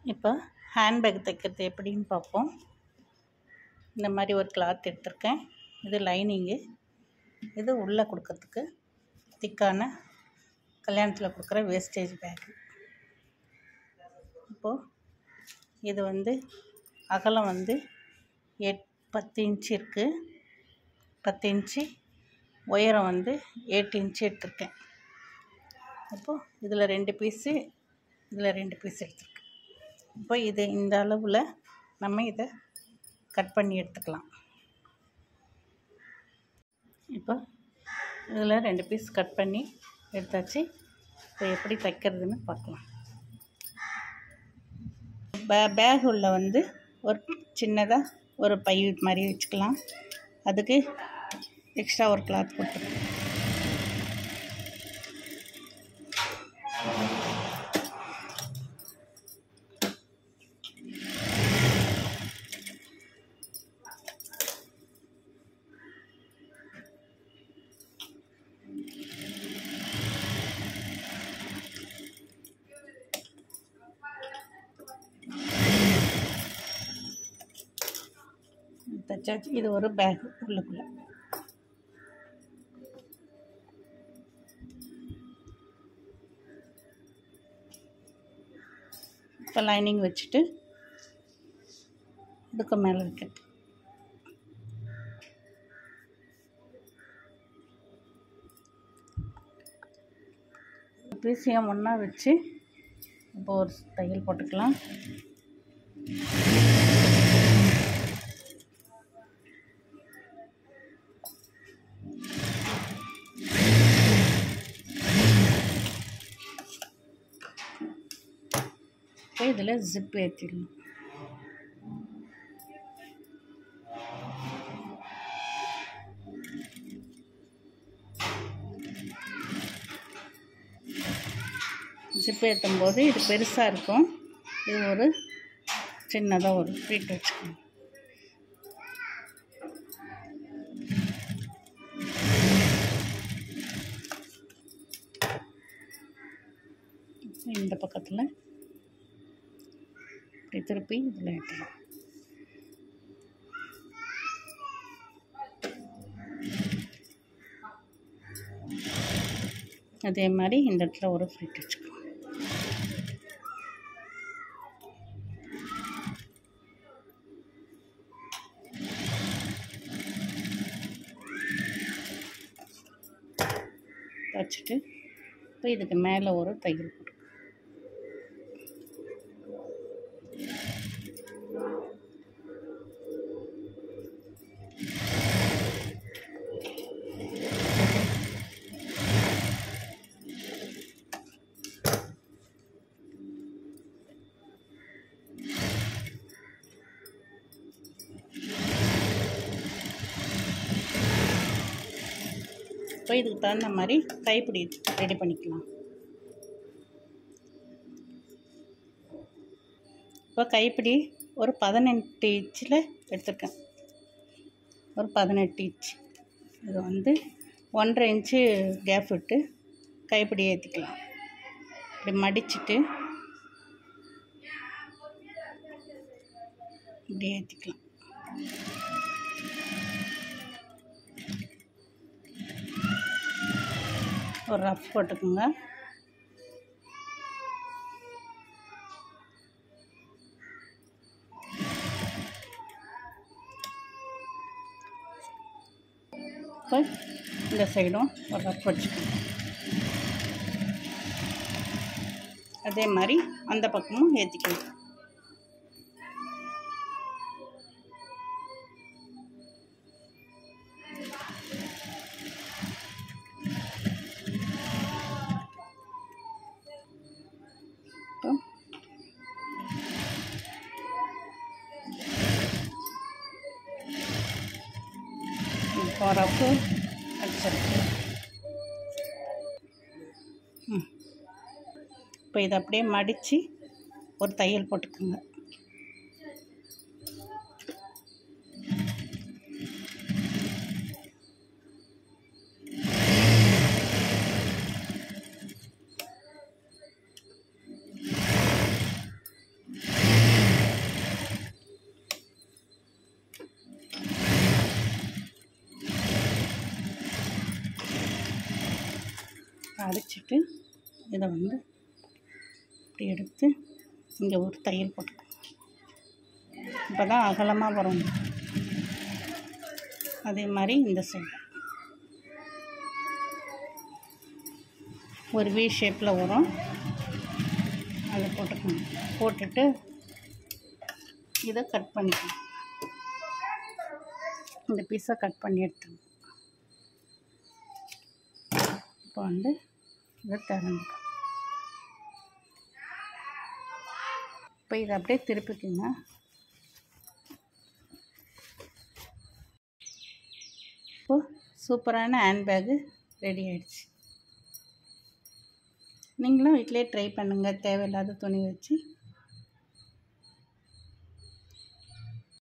இப்போ ஹேண்ட்பேக் தைக்கிறது எப்படின்னு பார்ப்போம் இந்த மாதிரி ஒரு கிளாத் எடுத்திருக்கேன் இது லைனிங்கு இது உள்ளே கொடுக்கறதுக்கு திக்கான கல்யாணத்தில் கொடுக்குற வேஸ்டேஜ் பேக்கு இப்போது இது வந்து அகலம் வந்து எட் பத்து இன்ச்சு இருக்குது பத்து இன்ச்சு உயரம் வந்து எட்டு இன்ச்சு எடுத்திருக்கேன் அப்போது இதில் ரெண்டு பீஸு இதில் ரெண்டு பீஸ் எடுத்திருக்கேன் இப்போ இது இந்த அளவில் நம்ம இதை கட் பண்ணி எடுத்துக்கலாம் இப்போ இதில் ரெண்டு பீஸ் கட் பண்ணி எடுத்தாச்சு இப்போ எப்படி தைக்கிறதுன்னு பார்க்கலாம் பே பேக் உள்ள வந்து ஒரு சின்னதாக ஒரு பை மாதிரி வச்சுக்கலாம் அதுக்கு எக்ஸ்ட்ரா ஒரு கிளாத் போட்டுருக்கேன் தைச்சாச்சு இது ஒரு பேக் உள்ளுக்குள்ளே இப்போ லைனிங் வச்சுட்டு இதுக்கு மேலே வைக்கிறது பீஸையும் ஒன்றா வச்சு இப்போ ஒரு தையல் போட்டுக்கலாம் இப்போ இதில் ஜிப் ஏற்றிடணும் ஜிப் ஏற்றும் போது இது பெருசாக இருக்கும் இது ஒரு சின்னதாக ஒரு ஃப்ளீட் வச்சுக்கணும் இந்த பக்கத்தில் இப்படி திருப்பி இதில் வைக்கலாம் அதே மாதிரி இந்த இடத்துல ஒரு ஃப்ளிட் வச்சுக்கலாம் வச்சுட்டு இப்போ இதுக்கு மேலே ஒரு தையல் போட்டு இப்போ இதுக்கு தகுந்த மாதிரி கைப்பிடி ரெடி பண்ணிக்கலாம் இப்போ கைப்பிடி ஒரு பதினெட்டு இன்ச்சில் எடுத்துருக்கேன் ஒரு பதினெட்டு இன்ச் இது வந்து ஒன்றரை இன்ச்சு கேப் விட்டு கைப்பிடி ஏற்றிக்கலாம் இப்படி மடிச்சுட்டு இப்படி ஏற்றிக்கலாம் ஒரு ரஃப் போட்டுக்கோங்க இப்போ இந்த சைடும் ஒரு ரஃப் வச்சுக்கோங்க அதே மாதிரி அந்த பக்கமும் ஏற்றிக்கலாம் இப்போ இப்போ ரஃப்பு அடிச்சிருக்கு ம் இப்போ இதை அப்படியே மடித்து ஒரு தையல் போட்டுக்கோங்க அடிச்சிட்டு இதை வந்து இப்படி எடுத்து இங்கே ஒரு தையல் போட்டுக்கணும் இப்போ தான் அகலமாக வரும் அதே மாதிரி இந்த சைடு ஒரு வி ஷேப்பில் வரும் அதை போட்டுக்கணும் போட்டுட்டு இதை கட் பண்ணிக்கணும் இந்த பீஸை கட் பண்ணி எடுத்துக்கணும் இப்போ வந்து இதை திறந்துக்கணும் இப்போ இதை அப்படியே திருப்பிக்குங்க இப்போ சூப்பரான ஹேண்ட்பேக்கு ரெடி ஆயிடுச்சு நீங்களும் வீட்டிலே ட்ரை பண்ணுங்கள் தேவையில்லாத துணி வச்சு